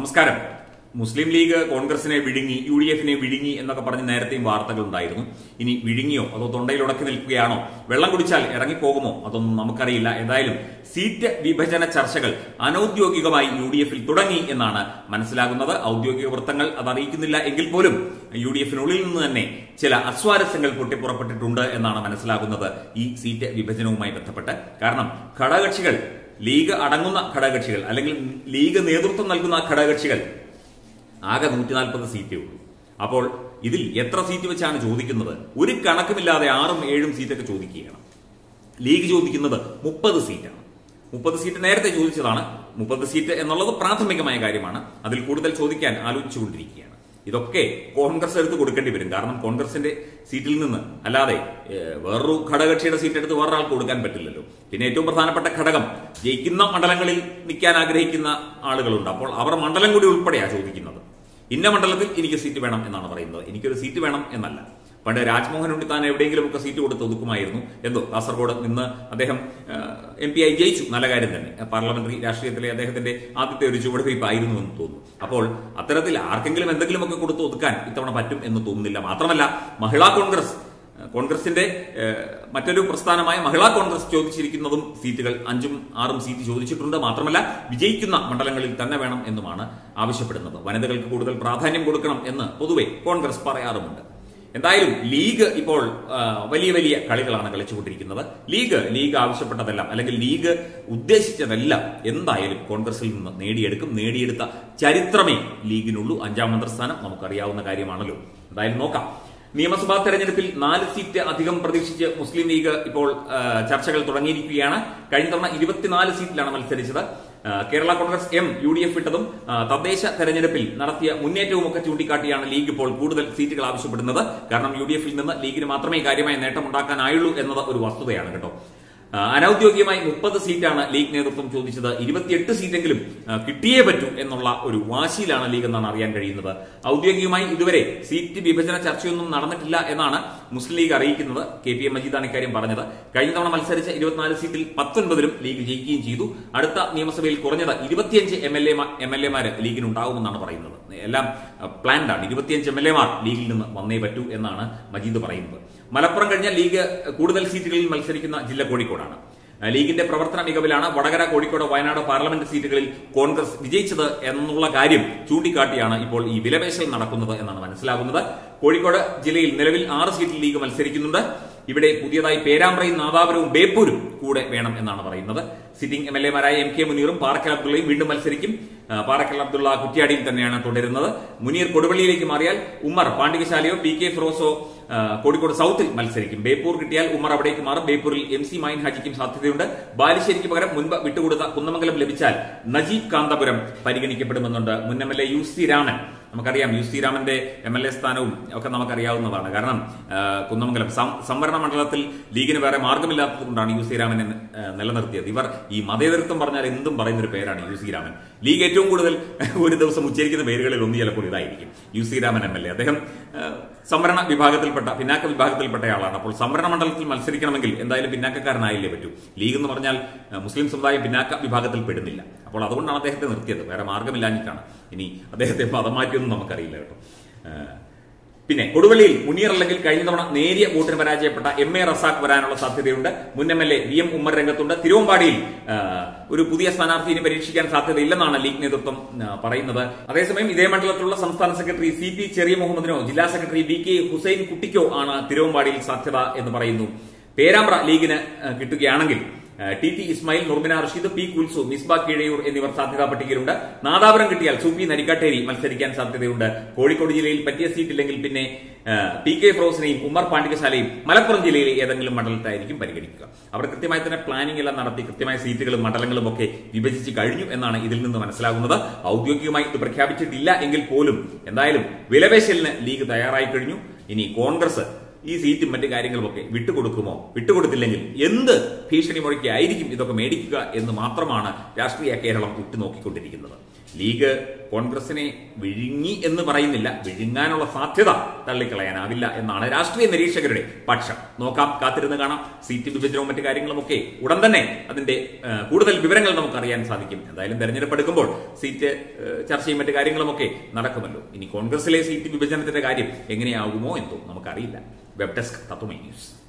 നമസ്കാരം മുസ്ലിം ലീഗ് കോൺഗ്രസിനെ വിഴുങ്ങി യു ഡി എഫിനെ വിഴുങ്ങി എന്നൊക്കെ പറഞ്ഞ് നേരത്തെയും വാർത്തകൾ ഉണ്ടായിരുന്നു ഇനി വിഴുങ്ങിയോ അതോ തൊണ്ടയിൽ ഉടക്കി നിൽക്കുകയാണോ വെള്ളം കുടിച്ചാൽ ഇറങ്ങിപ്പോകുമോ അതൊന്നും നമുക്കറിയില്ല എന്തായാലും സീറ്റ് വിഭജന ചർച്ചകൾ അനൌദ്യോഗികമായി യു ഡി എഫിൽ തുടങ്ങി എന്നാണ് മനസ്സിലാകുന്നത് ഔദ്യോഗിക വൃത്തങ്ങൾ അത് അറിയിക്കുന്നില്ല എങ്കിൽ പോലും യു ഡി എഫിനുള്ളിൽ നിന്ന് തന്നെ ചില അസ്വാരസ്യങ്ങൾ പൊട്ടിപ്പുറപ്പെട്ടിട്ടുണ്ട് എന്നാണ് മനസ്സിലാകുന്നത് ഈ സീറ്റ് വിഭജനവുമായി ബന്ധപ്പെട്ട് കാരണം ഘടകകക്ഷികൾ ലീഗ് അടങ്ങുന്ന ഘടകകക്ഷികൾ അല്ലെങ്കിൽ ലീഗ് നേതൃത്വം നൽകുന്ന ഘടകകക്ഷികൾ ആകെ നൂറ്റി നാൽപ്പത് സീറ്റേ ഉള്ളൂ അപ്പോൾ ഇതിൽ എത്ര സീറ്റ് വെച്ചാണ് ചോദിക്കുന്നത് ഒരു കണക്കുമില്ലാതെ ആറും ഏഴും സീറ്റൊക്കെ ചോദിക്കുകയാണ് ലീഗ് ചോദിക്കുന്നത് മുപ്പത് സീറ്റാണ് മുപ്പത് സീറ്റ് നേരത്തെ ചോദിച്ചതാണ് മുപ്പത് സീറ്റ് എന്നുള്ളത് പ്രാഥമികമായ കാര്യമാണ് അതിൽ കൂടുതൽ ചോദിക്കാൻ ആലോചിച്ചുകൊണ്ടിരിക്കുകയാണ് ഇതൊക്കെ കോൺഗ്രസ് എടുത്ത് കൊടുക്കേണ്ടി വരും കാരണം കോൺഗ്രസിന്റെ സീറ്റിൽ നിന്ന് അല്ലാതെ ഏഹ്, വേറൊരു ഘടകകക്ഷിയുടെ സീറ്റ് എടുത്ത് വേറൊരാൾക്ക് കൊടുക്കാൻ പറ്റില്ലല്ലോ പിന്നെ ഏറ്റവും പ്രധാനപ്പെട്ട ഘടകം ജയിക്കുന്ന മണ്ഡലങ്ങളിൽ നിൽക്കാൻ ആഗ്രഹിക്കുന്ന ആളുകളുണ്ട് അപ്പോൾ അവർ മണ്ഡലം കൂടി ഉൾപ്പെടെയാ ചോദിക്കുന്നത് ഇന്ന മണ്ഡലത്തിൽ എനിക്ക് സീറ്റ് വേണം എന്നാണ് പറയുന്നത് എനിക്കൊരു സീറ്റ് വേണം എന്നല്ല പണ്ട് രാജ്മോഹൻ ഉണ്ണിത്താൻ എവിടെയെങ്കിലും ഒക്കെ സീറ്റ് കൊടുത്ത് ഒതുക്കുമായിരുന്നു എന്തോ കാസർഗോഡ് നിന്ന് അദ്ദേഹം എം പി ആയി ജയിച്ചു നല്ല കാര്യം തന്നെ പാർലമെന്ററി രാഷ്ട്രീയത്തിലെ അദ്ദേഹത്തിന്റെ ആദ്യത്തെ ഒരു ചുവടുവയ്പായിരുന്നു എന്ന് തോന്നുന്നു അപ്പോൾ അത്തരത്തിൽ ആർക്കെങ്കിലും എന്തെങ്കിലുമൊക്കെ കൊടുത്ത് ഒതുക്കാൻ ഇത്തവണ പറ്റും എന്ന് തോന്നുന്നില്ല മാത്രമല്ല മഹിളാ കോൺഗ്രസ് കോൺഗ്രസിന്റെ ഏഹ്, മറ്റൊരു പ്രസ്ഥാനമായ മഹിളാ കോൺഗ്രസ് ചോദിച്ചിരിക്കുന്നതും സീറ്റുകൾ അഞ്ചും ആറും സീറ്റ് ചോദിച്ചിട്ടുണ്ട് മാത്രമല്ല വിജയിക്കുന്ന മണ്ഡലങ്ങളിൽ തന്നെ വേണം എന്നുമാണ് ആവശ്യപ്പെടുന്നത് വനിതകൾക്ക് കൂടുതൽ പ്രാധാന്യം കൊടുക്കണം എന്ന് പൊതുവെ കോൺഗ്രസ് പറയാറുമുണ്ട് എന്തായാലും ലീഗ് ഇപ്പോൾ ആ, വലിയ വലിയ കളികളാണ് കളിച്ചുകൊണ്ടിരിക്കുന്നത് ലീഗ് ലീഗ് ആവശ്യപ്പെട്ടതെല്ലാം അല്ലെങ്കിൽ ലീഗ് ഉദ്ദേശിച്ചതെല്ലാം എന്തായാലും കോൺഗ്രസിൽ നിന്ന് നേടിയെടുക്കും നേടിയെടുത്ത ചരിത്രമേ ലീഗിനുള്ളൂ അഞ്ചാം മന്ത്രിസ്ഥാനം നമുക്കറിയാവുന്ന കാര്യമാണല്ലോ എന്തായാലും നോക്കാം നിയമസഭാ തെരഞ്ഞെടുപ്പിൽ നാല് സീറ്റ് അധികം പ്രതീക്ഷിച്ച് മുസ്ലിം ലീഗ് ഇപ്പോൾ ആ, ചർച്ചകൾ തുടങ്ങിയിരിക്കുകയാണ് കഴിഞ്ഞ തവണ ഇരുപത്തിനാല് സീറ്റിലാണ് മത്സരിച്ചത് ആ, Kerala Congress M U D F വിട്ടതും ആ, തദ്ദേശ തെരഞ്ഞെടുപ്പിൽ നടത്തിയ മുന്നേറ്റവും ഒക്കെ ചൂണ്ടിക്കാട്ടിയാണ് ലീഗ് ഇപ്പോൾ കൂടുതൽ സീറ്റുകൾ ആവശ്യപ്പെടുന്നത് കാരണം യു ഡി എഫിൽ നിന്ന് ലീഗിന് മാത്രമേ കാര്യമായ നേട്ടമുണ്ടാക്കാനായുള്ളൂ എന്നത് ഒരു വസ്തുതയാണ് കേട്ടോ ആ, അനൌദ്യോഗികമായി മുപ്പത് സീറ്റാണ് ലീഗ് നേതൃത്വം ചോദിച്ചത് ഇരുപത്തിയെട്ട് സീറ്റെങ്കിലും ആ, കിട്ടിയേ പറ്റൂ എന്നുള്ള ഒരു വാശിയിലാണ് ലീഗ് എന്നാണ് അറിയാൻ കഴിയുന്നത് ഔദ്യോഗികമായി ഇതുവരെ സീറ്റ് വിഭജന ചർച്ചയൊന്നും നടന്നിട്ടില്ല എന്നാണ് മുസ്ലിം ലീഗ് അറിയിക്കുന്നത് കെ പി എം മജീദാണ് ഇക്കാര്യം പറഞ്ഞത് കഴിഞ്ഞ തവണ മത്സരിച്ച ഇരുപത്തിനാല് സീറ്റിൽ പത്തൊൻപതിലും ലീഗ് ജയിക്കുകയും ചെയ്തു അടുത്ത നിയമസഭയിൽ കുറഞ്ഞത് ഇരുപത്തിയഞ്ച് M L A M L എമാര് ലീഗിന് ഉണ്ടാവുമെന്നാണ് പറയുന്നത് എല്ലാം പ്ലാൻഡ് ആണ് ഇരുപത്തിയഞ്ച് എം എൽ എമാർ ലീഗിൽ നിന്ന് വന്നേ പറ്റൂ എന്നാണ് മജീദ് പറയുന്നത് മലപ്പുറം കഴിഞ്ഞ ലീഗ് കൂടുതൽ സീറ്റുകളിൽ മത്സരിക്കുന്ന ജില്ല കോഴിക്കോടാണ് ലീഗിന്റെ പ്രവർത്തന മികവിലാണ് വടകര കോഴിക്കോട് വയനാട് പാർലമെന്റ് സീറ്റുകളിൽ കോൺഗ്രസ് വിജയിച്ചത് എന്നുള്ള കാര്യം ചൂണ്ടിക്കാട്ടിയാണ് ഇപ്പോൾ ഈ വിലപേശൽ നടക്കുന്നത് എന്നാണ് മനസ്സിലാകുന്നത് കോഴിക്കോട് ജില്ലയിൽ നിലവിൽ ആറ് സീറ്റിൽ ലീഗ് മത്സരിക്കുന്നുണ്ട് ഇവിടെ പുതിയതായി പേരാമ്പ്രയും നാദാപുരവും ബേപ്പൂരും കൂടെ വേണം എന്നാണ് പറയുന്നത് സിറ്റിംഗ് എം എൽ എമാരായ എം കെ മുനീറും പാറക്കൽ അബ്ദുള്ളയും വീണ്ടും മത്സരിക്കും ആ, പാറക്കൽ അബ്ദുള്ള കുറ്റ്യാടിയിൽ തന്നെയാണ് തുടരുന്നത് മുനീർ കൊടുവള്ളിയിലേക്ക് മാറിയാൽ ഉമ്മർ പാണ്ഡികശാലയോ പി കെ ഫിറോസോ ആ, കോഴിക്കോട് സൗത്തിൽ മത്സരിക്കും ബേപ്പൂർ കിട്ടിയാൽ ഉമ്മർ അവിടേക്ക് മാറും ബേപ്പൂരിൽ എം സി മൈൻ ഹാജിക്കും സാധ്യതയുണ്ട് ബാലുശ്ശേരിക്ക് പകരം മുൻപ് വിട്ടുകൊടുത്ത കുന്നമംഗലം ലഭിച്ചാൽ നജീബ് കാന്തപുരം പരിഗണിക്കപ്പെടുമെന്നുണ്ട് മുൻ M L A U C Raman നമുക്കറിയാം യു സി രാമന്റെ എം എൽ എ സ്ഥാനവും ഒക്കെ നമുക്കറിയാവുന്നതാണ് കാരണം ആ, കുന്നമംഗലം സം- സംവരണ മണ്ഡലത്തിൽ ലീഗിന് വേറെ മാർഗമില്ലാത്തത് കൊണ്ടാണ് യു സി രാമനെ ആ, നിലനിർത്തിയത് ഇവർ ഈ മതേതരത്വം പറഞ്ഞാൽ എന്തും പറയുന്ന ഒരു പേരാണ് യു സി രാമൻ ലീഗ് ഏറ്റവും കൂടുതൽ ഒരു ദിവസം ഉച്ചരിക്കുന്ന പേരുകളിൽ ഒന്ന് ചിലപ്പോൾ ഇതായിരിക്കും U C Raman M L A അദ്ദേഹം ആ, സംവരണ വിഭാഗത്തിൽപ്പെട്ട പിന്നാക്ക വിഭാഗത്തിൽപ്പെട്ട ആളാണ് അപ്പോൾ സംവരണ മണ്ഡലത്തിൽ മത്സരിക്കണമെങ്കിൽ എന്തായാലും പിന്നാക്കക്കാരനായില്ലേ പറ്റൂ ലീഗ് എന്ന് പറഞ്ഞാൽ ആ, മുസ്ലിം സമുദായം പിന്നാക്ക വിഭാഗത്തിൽ പെടുന്നില്ല അപ്പോൾ അതുകൊണ്ടാണ് അദ്ദേഹത്തെ നിർത്തിയത് വേറെ മാർഗമില്ലാഞ്ഞിട്ടാണ് ഇനി അദ്ദേഹത്തെ മതം മാറ്റിയൊന്നും നമുക്കറിയില്ല കേട്ടോ ആ, പിന്നെ കൊടുവള്ളിയിൽ മുനീർ അല്ലെങ്കിൽ കഴിഞ്ഞ തവണ നേരിയ വോട്ടിന് പരാജയപ്പെട്ട എം എ റസാഖ് വരാനുള്ള സാധ്യതയുണ്ട് മുൻ M L A V M Ummer രംഗത്തുണ്ട് തിരുവമ്പാടിയിൽ ആ, ഒരു പുതിയ സ്ഥാനാർത്ഥിയെ പരീക്ഷിക്കാൻ സാധ്യതയില്ലെന്നാണ് ലീഗ് നേതൃത്വം ആ, പറയുന്നത് അതേസമയം ഇതേ മണ്ഡലത്തിലുള്ള സംസ്ഥാന സെക്രട്ടറി സി പി ചെറിയ മുഹമ്മദിനോ ജില്ലാ സെക്രട്ടറി വി കെ ഹുസൈൻ കുട്ടിക്കോ ആണ് തിരുവമ്പാടിയിൽ സാധ്യത എന്ന് പറയുന്നു പേരാമ്പ്ര ലീഗിന് ആ, കിട്ടുകയാണെങ്കിൽ ആ, T T Ismail Noorbina Rasheed P Kulsu Misba Keezhayur എന്നിവർ സാധ്യതാ പട്ടികയിലുണ്ട് നാദാപുരം കിട്ടിയാൽ സുപി നരിക്കാട്ടേരി മത്സരിക്കാൻ സാധ്യതയുണ്ട് കോഴിക്കോട് ജില്ലയിൽ പറ്റിയ സീറ്റില്ലെങ്കിൽ പിന്നെ ആ, പി കെ ഫിറോസിനെയും ഉമ്മർ പാണ്ഡികശാലയും മലപ്പുറം ജില്ലയിലെ ഏതെങ്കിലും മണ്ഡലത്തായിരിക്കും പരിഗണിക്കുക അവർ കൃത്യമായി തന്നെ പ്ലാനിംഗ് എല്ലാം നടത്തി കൃത്യമായ സീറ്റുകളും മണ്ഡലങ്ങളും ഒക്കെ വിഭജിച്ച് കഴിഞ്ഞു എന്നാണ് ഇതിൽ നിന്ന് മനസ്സിലാകുന്നത് ഔദ്യോഗികമായി ഇത് പ്രഖ്യാപിച്ചിട്ടില്ല എങ്കിൽ പോലും എന്തായാലും വിലപേശലിന് ലീഗ് തയ്യാറായി കഴിഞ്ഞു ഇനി കോൺഗ്രസ് ഈ സീറ്റും മറ്റു കാര്യങ്ങളുമൊക്കെ വിട്ടുകൊടുക്കുമോ വിട്ടുകൊടുത്തില്ലെങ്കിൽ എന്ത് ഭീഷണി മുഴക്കി ആയിരിക്കും ഇതൊക്കെ മേടിക്കുക എന്ന് മാത്രമാണ് രാഷ്ട്രീയ കേരളം ഉറ്റുനോക്കിക്കൊണ്ടിരിക്കുന്നത് ലീഗ് കോൺഗ്രസിനെ വിഴുങ്ങി എന്ന് പറയുന്നില്ല വിഴുങ്ങാനുള്ള സാധ്യത തള്ളിക്കളയാനാവില്ല എന്നാണ് രാഷ്ട്രീയ നിരീക്ഷകരുടെ പക്ഷം നോക്കാം കാത്തിരുന്ന് കാണാം സീറ്റ് വിഭജനവും മറ്റു കാര്യങ്ങളുമൊക്കെ ഉടൻ തന്നെ അതിന്റെ ആ, കൂടുതൽ വിവരങ്ങൾ നമുക്ക് അറിയാൻ സാധിക്കും എന്തായാലും തെരഞ്ഞെടുപ്പ് എടുക്കുമ്പോൾ സീറ്റ് ആ, ചർച്ചയും മറ്റു കാര്യങ്ങളുമൊക്കെ നടക്കുമല്ലോ ഇനി കോൺഗ്രസിലെ സീറ്റ് വിഭജനത്തിന്റെ കാര്യം എങ്ങനെയാകുമോ എന്തോ നമുക്കറിയില്ല വെബ് ഡെസ്ക് തത്വമൈ ന്യൂസ്